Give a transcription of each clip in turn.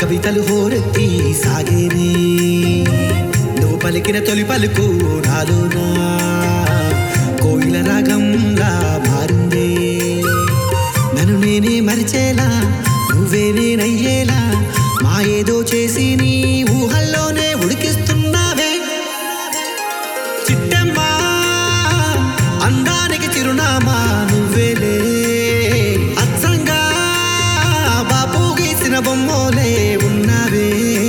కవితలు హోరెత్తి సాగేనే నువ్వు పలికిన తొలి పలుకు నాలోనా కోయిల రాగంలా మారిందే నన్ను నేనే మరిచేలా నువ్వే నేనయ్యేలా మా ఏదో చేసి నీ ఊహల్లోనే ఉడికిస్తున్నావే చిట్టమ్మా అందానికి చిరునామా నువ్వేలే అచ్చంగా బాపు గీసిన బొమ్మోలే ఉన్నావే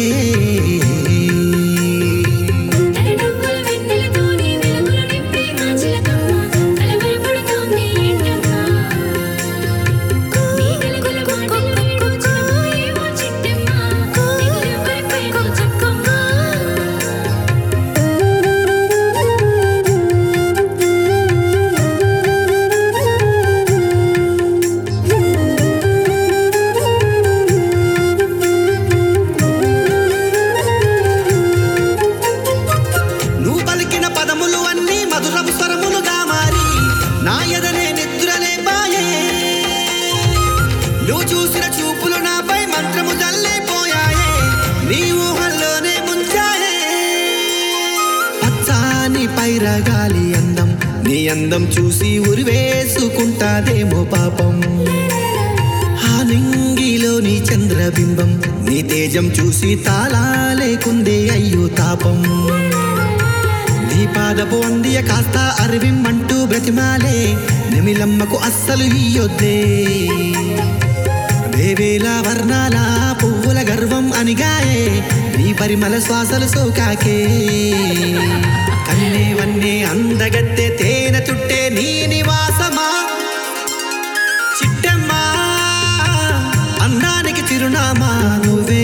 తలనవ్వుల వెన్నెలతోని వెలుగులు నింపే మా చిలకమ్మ కలవరపడుతోంది ఏంటమ్మా నీ గలగల మాటలు వింటూ చిన్నబోయేమో చిట్టమ్మ దిగులెవ్వరిపై చక్కమ్మ నువ్వు పలికిన పదములు అన్నీ మధురపు స్వరములుగా మారి నా ఎదనే నిద్రలే బాయే నువ్వు చూసిన చూపులు నాపై మంత్రము జల్లిపోయాయే నీ ఊహల్లోనే ముంచాయే పచ్చాని పైరగాలి అందం నీ అందం చూసి ఉరివేసుకుంటాదేమో పాపం ఆ నింగిలోని చంద్రబింబం నీ తేజం చూసి తాళాలేకుందే అయ్యో తాపం నీ పాదపు అందియ కాస్త అరివిమ్మంటూ బ్రతిమాలే నిమిలమ్మకు అస్సలు ఇయ్యొద్దే వేవేల వర్ణాల పువ్వుల గర్వం అనిగాయే నీ పరిమళ శ్వాసలు సోకాకే కన్నే వన్నే అందగత్తె తేనె తుట్టే నీ నివాసమా చిట్టమ్మా అందానికి చిరునామా నువ్వే